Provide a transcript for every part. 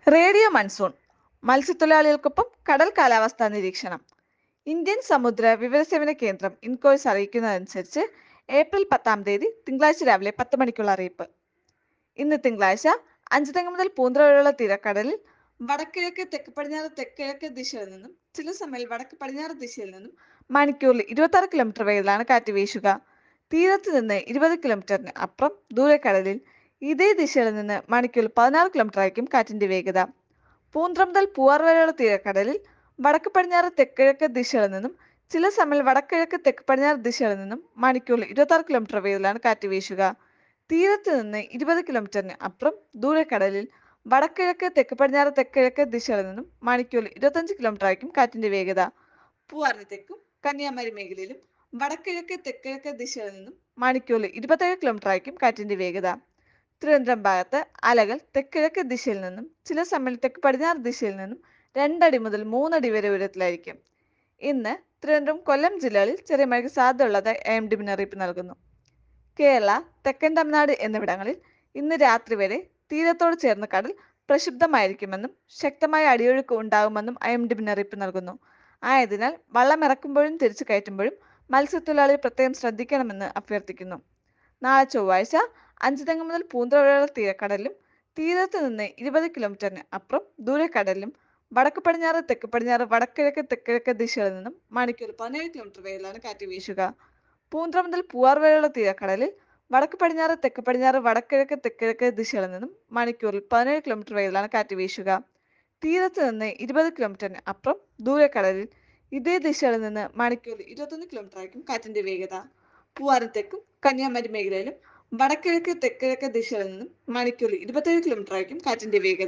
radio monsoon മത്സ്യത്തൊഴിലാളികൾക്കൊപ്പം കടൽ കാലാവസ്ഥാ നിരീക്ഷണം ഇന്ത്യൻ സമുദ്ര വിവരസേവന കേന്ദ്രം ഇൻകോയ്സ് അറിയിക്കുന്നതനുസരിച്ച് ഏപ്രിൽ പത്താം തീയതി തിങ്കളാഴ്ച രാവിലെ പത്ത് മണിക്കുള്ള അറിയിപ്പ് ഇന്ന് തിങ്കളാഴ്ച അഞ്ചുതെങ്ങ് മുതൽ പൂന്തറ വരെയുള്ള തീരക്കടലിൽ വടക്കിഴക്ക് തെക്ക് പടിഞ്ഞാറ് തെക്കിഴക്ക് ദിശയിൽ നിന്നും ചില സമയം വടക്ക് പടിഞ്ഞാറ് ദിശയിൽ നിന്നും മണിക്കൂറിൽ ഇരുപത്തി ആറ് കിലോമീറ്റർ വേഗത്തിലാണ് കാറ്റ് വീശുക തീരത്ത് നിന്ന് ഇരുപത് കിലോമീറ്ററിന് അപ്പുറം ദൂരക്കടലിൽ ഇതേ ദിശയിൽ നിന്ന് മണിക്കൂറിൽ പതിനാറ് കിലോമീറ്റർ ആയിരിക്കും കാറ്റിന്റെ വേഗത പൂന്തറ മുതൽ പൂവാർ വരെയുള്ള തീരക്കടലിൽ വടക്ക് പടിഞ്ഞാറ് തെക്കിഴക്ക് ദിശയിൽ നിന്നും ചില സമയം വടക്കിഴക്ക് തെക്ക് പടിഞ്ഞാറ് ദിശയിൽ നിന്നും മണിക്കൂറിൽ ഇരുപത്തി ആറ് കിലോമീറ്റർ വേഗത്തിലാണ് കാറ്റ് വീശുക തീരത്ത് നിന്ന് ഇരുപത് കിലോമീറ്ററിന് അപ്പുറം ദൂരക്കടലിൽ വടക്കിഴക്ക് തെക്ക് പടിഞ്ഞാറ് തെക്കിഴക്ക് ദിശയിൽ നിന്നും മണിക്കൂറിൽ ഇരുപത്തഞ്ച് കിലോമീറ്റർ ആയിരിക്കും കാറ്റിന്റെ വേഗത പൂവാറിന് തെക്കും കന്യാകുമാരി മേഖലയിലും വടക്കിഴക്ക് തെക്കിഴക്ക് ദിശയിൽ നിന്നും മണിക്കൂറിൽ ഇരുപത്തേഴ് കിലോമീറ്റർ ആയിരിക്കും കാറ്റിന്റെ വേഗത തിരുവനന്തപുരം ഭാഗത്ത് അലകൾ തെക്കിഴക്ക് ദിശയിൽ നിന്നും ചില സമയം തെക്ക് പടിഞ്ഞാറ് ദിശയിൽ നിന്നും രണ്ടടി മുതൽ മൂന്നടി വരെ ഉയരത്തിലായിരിക്കും ഇന്ന് തിരുവനന്തപുരം കൊല്ലം ജില്ലകളിൽ ചെറിയ മഴയ്ക്ക് സാധ്യതയുള്ളതായി എം ഡി മുന്നറിയിപ്പ് നൽകുന്നു കേരള തെക്കൻ തമിഴ്നാട് എന്നിവിടങ്ങളിൽ ഇന്ന് രാത്രി വരെ തീരത്തോട് ചേർന്ന കടൽ പ്രക്ഷുബ്ധമായിരിക്കുമെന്നും ശക്തമായ അടിയൊഴുക്ക് ഉണ്ടാകുമെന്നും ഐ എം ഡി മുന്നറിയിപ്പ് നൽകുന്നു ആയതിനാൽ വള്ളം ഇറക്കുമ്പോഴും തിരിച്ചു കയറ്റുമ്പോഴും മത്സ്യത്തൊഴിലാളികൾ പ്രത്യേകം ശ്രദ്ധിക്കണമെന്ന് അഭ്യർത്ഥിക്കുന്നു നാളെ ചൊവ്വാഴ്ച അഞ്ചുതെങ്ങ് മുതൽ പൂന്തറ വരെയുള്ള തീരക്കടലിലും തീരത്ത് നിന്ന് ഇരുപത് കിലോമീറ്ററിന് അപ്പുറം ദൂരക്കടലിലും വടക്ക് പടിഞ്ഞാറ് തെക്ക് പടിഞ്ഞാറ് വടക്കിഴക്ക് തെക്കിഴക്ക് ദിശയിൽ നിന്നും മണിക്കൂർ പതിനേഴ് കിലോമീറ്റർ വേഗത്തിലാണ് കാറ്റ് വീശുക പൂന്തറ മുതൽ പൂവാർ വരെയുള്ള തീരക്കടലിൽ വടക്ക് പടിഞ്ഞാറ് തെക്ക് പടിഞ്ഞാറ് വടക്കിഴക്ക് തെക്കിഴക്ക് ദിശയിൽ നിന്നും മണിക്കൂറിൽ പതിനേഴ് കിലോമീറ്റർ വേഗത്തിലാണ് കാറ്റ് വീശുക തീരത്ത് നിന്ന് ഇരുപത് കിലോമീറ്ററിന് അപ്പുറം ദൂരക്കടലിൽ ഇതേ ദിശയിൽ നിന്ന് മണിക്കൂറിൽ ഇരുപത്തൊന്ന് കിലോമീറ്റർ ആയിരിക്കും കാറ്റിന്റെ വേഗത പൂവാറിന് തെക്കും കന്യാകുമാരി മേഖലയിലും വടക്കിഴക്ക് തെക്കിഴക്ക് ദിശയിൽ നിന്നും മണിക്കൂറിൽ ഇരുപത്തേഴ് കിലോമീറ്റർ ആയിരിക്കും കാറ്റിന്റെ വേഗത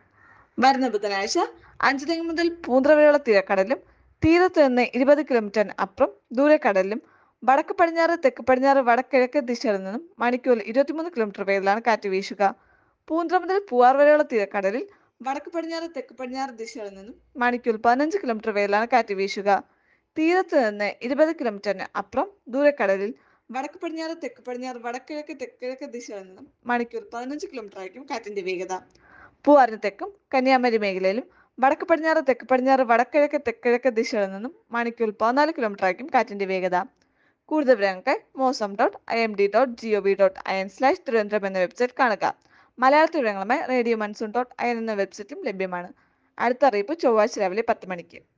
വരുന്ന ബുധനാഴ്ച അഞ്ചുതെങ്ങ് മുതൽ പൂന്തറ വരെയുള്ള തീരക്കടലിലും തീരത്ത് നിന്ന് ഇരുപത് കിലോമീറ്ററിന് അപ്പുറം ദൂരക്കടലിലും വടക്ക് പടിഞ്ഞാറ് തെക്ക് പടിഞ്ഞാറ് വടക്കിഴക്ക് ദിശയിൽ നിന്നും മണിക്കൂറിൽ ഇരുപത്തിമൂന്ന് കിലോമീറ്റർ വേഗത്തിലാണ് കാറ്റ് വീശുക പൂന്തറ മുതൽ പൂവാർ വരെയുള്ള തീരക്കടലിൽ വടക്ക് പടിഞ്ഞാറ് തെക്ക് പടിഞ്ഞാറ് ദിശയിൽ നിന്നും മണിക്കൂറിൽ പതിനഞ്ച് കിലോമീറ്റർ വേഗത്തിലാണ് കാറ്റ് വീശുക തീരത്ത് നിന്ന് ഇരുപത് കിലോമീറ്ററിന് അപ്പുറം ദൂരക്കടലിൽ വടക്ക് പടിഞ്ഞാറ് തെക്ക് പടിഞ്ഞാറ് വടക്കിഴക്ക് തെക്കിഴക്ക് ദിശയിൽ നിന്നും മണിക്കൂർ പതിനഞ്ച് കിലോമീറ്റർ ആയിരിക്കും കാറ്റിന്റെ വേഗത പൂവാറിന് തെക്കും കന്യാകുമാരി മേഖലയിലും വടക്ക് പടിഞ്ഞാറ് തെക്ക് പടിഞ്ഞാറ് വടക്കിഴക്ക് തെക്കിഴക്ക് ദിശയിൽ നിന്നും മണിക്കൂർ പതിനാല് കിലോമീറ്റർ ആയിരിക്കും കാറ്റിന്റെ വേഗത കൂടുതൽ വിവരങ്ങൾക്ക് mausam dot I M D dot G O V dot I N slash Thiruvananthapuram എന്ന വെബ്സൈറ്റ് കാണുക മലയാളത്തിൽ വിവരങ്ങളുമായി radio monsoon dot I N എന്ന വെബ്സൈറ്റും ലഭ്യമാണ് അടുത്ത അറിയിപ്പ് ചൊവ്വാഴ്ച രാവിലെ പത്ത് മണിക്ക്